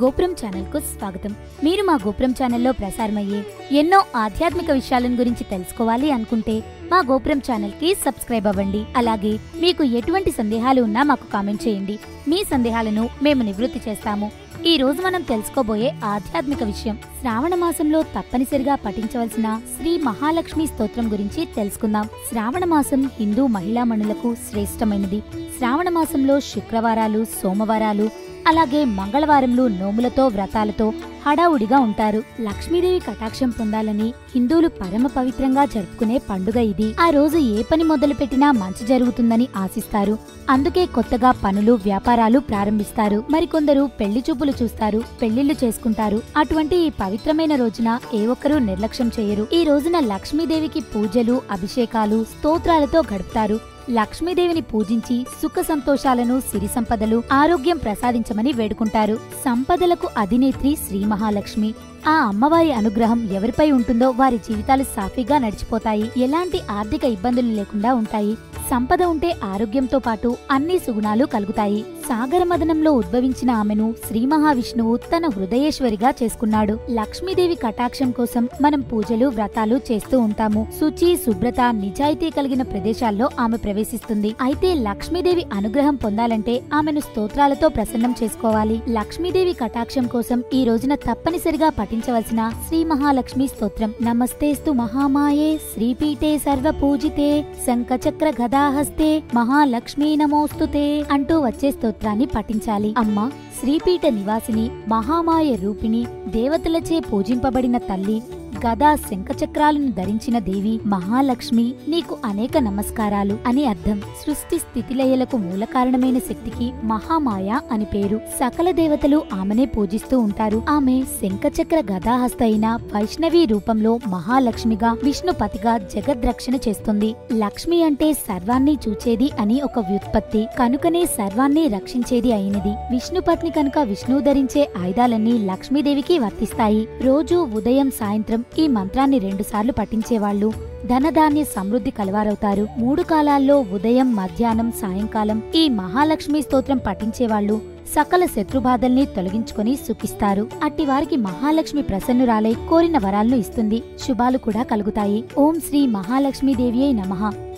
గోపురం ఛానల్ కు స్వాగతం మీరు మా గోపురం ఛానల్లో ప్రసారమయ్యే ఎన్నో ఆధ్యాత్మిక విషయాలను గురించి తెలుసుకోవాలి అనుకుంటే మా గోపురం ఛానల్ కి సబ్స్క్రైబ్ అవ్వండి అలాగే మీకు ఎటువంటి సందేహాలు ఉన్నా మాకు కామెంట్ చేయండి మీ సందేహాలను మేము నివృత్తి చేస్తాము ఈ రోజు మనం తెలుసుకోబోయే ఆధ్యాత్మిక విషయం శ్రావణ మాసంలో తప్పనిసరిగా పఠించవలసిన శ్రీ మహాలక్ష్మి స్తోత్రం గురించి తెలుసుకుందాం శ్రావణ మాసం హిందూ మహిళామణులకు శ్రేష్టమైనది శ్రావణ మాసంలో శుక్రవారాలు సోమవారాలు అలాగే మంగళవారంలో నోములతో వ్రతాలతో హడావుడిగా ఉంటారు లక్ష్మీదేవి కటాక్షం పొందాలని హిందువులు పరమ పవిత్రంగా జరుపుకునే పండుగ ఇది ఆ రోజు ఏ పని మొదలు పెట్టినా మంచి జరుగుతుందని ఆశిస్తారు అందుకే కొత్తగా పనులు వ్యాపారాలు ప్రారంభిస్తారు మరికొందరు పెళ్లి చూపులు చూస్తారు పెళ్లిళ్లు చేసుకుంటారు అటువంటి ఈ పవిత్రమైన రోజున ఏ ఒక్కరూ నిర్లక్ష్యం చేయరు ఈ రోజున లక్ష్మీదేవికి పూజలు అభిషేకాలు స్తోత్రాలతో గడుపుతారు లక్ష్మీదేవిని పూజించి సుఖ సంతోషాలను సిరి సంపదలు ఆరోగ్యం ప్రసాదించమని వేడుకుంటారు సంపదలకు అధినేత్రి శ్రీ మహాలక్ష్మి ఆ అమ్మవారి అనుగ్రహం ఎవరిపై ఉంటుందో వారి జీవితాలు సాఫీగా నడిచిపోతాయి ఎలాంటి ఆర్థిక ఇబ్బందులు లేకుండా ఉంటాయి సంపద ఉంటే ఆరోగ్యంతో పాటు అన్ని సుగుణాలు కలుగుతాయి సాగర మదనంలో ఉద్భవించిన ఆమెను శ్రీ మహావిష్ణువు తన హృదయేశ్వరిగా చేసుకున్నాడు లక్ష్మీదేవి కటాక్షం కోసం మనం పూజలు వ్రతాలు చేస్తూ ఉంటాము శుచి శుభ్రత నిజాయితీ కలిగిన ప్రదేశాల్లో ఆమె ప్రవేశిస్తుంది అయితే లక్ష్మీదేవి అనుగ్రహం పొందాలంటే ఆమెను స్తోత్రాలతో ప్రసన్నం చేసుకోవాలి లక్ష్మీదేవి కటాక్షం కోసం ఈ రోజున తప్పనిసరిగా పఠించవలసిన శ్రీ మహాలక్ష్మి స్తోత్రం నమస్తేస్తు మహామాయే శ్రీపీఠే సర్వ పూజితే శంఖచక్ర గదాహస్తే మహాలక్ష్మీ నమోస్తుతే అంటూ వచ్చే స్తోత్రాన్ని పఠించాలి అమ్మ శ్రీపీఠ నివాసిని మహామాయ రూపిణి దేవతలచే పూజింపబడిన తల్లి గదా శంఖచక్రాలను ధరించిన దేవి మహాలక్ష్మి నీకు అనేక నమస్కారాలు అని అర్థం సృష్టి స్థితిలయలకు మూల కారణమైన శక్తికి మహామాయ అని పేరు సకల దేవతలు ఆమెనే పూజిస్తూ ఉంటారు ఆమె శంఖచక్ర గదాహస్త అయిన వైష్ణవి రూపంలో మహాలక్ష్మిగా విష్ణుపతిగా జగద్రక్షణ చేస్తుంది లక్ష్మి అంటే సర్వాన్ని చూచేది అని ఒక వ్యుత్పత్తి కనుకనే సర్వాన్ని రక్షించేది అయినది విష్ణుపత్ని కనుక విష్ణువు ధరించే ఆయుధాలన్నీ లక్ష్మీదేవికి వర్తిస్తాయి రోజు ఉదయం సాయంత్రం ఈ మంత్రాన్ని రెండుసార్లు పఠించేవాళ్లు ధనధాన్య సమృద్ధి కలవారవుతారు మూడు కాలాల్లో ఉదయం మధ్యాహ్నం సాయంకాలం ఈ మహాలక్ష్మి స్తోత్రం పఠించేవాళ్లు సకల శత్రుబాధల్ని తొలగించుకొని సుఖిస్తారు అట్టి వారికి మహాలక్ష్మి ప్రసన్నురాలై కోరిన వరాలను ఇస్తుంది శుభాలు కూడా కలుగుతాయి ఓం శ్రీ మహాలక్ష్మీదేవి నమః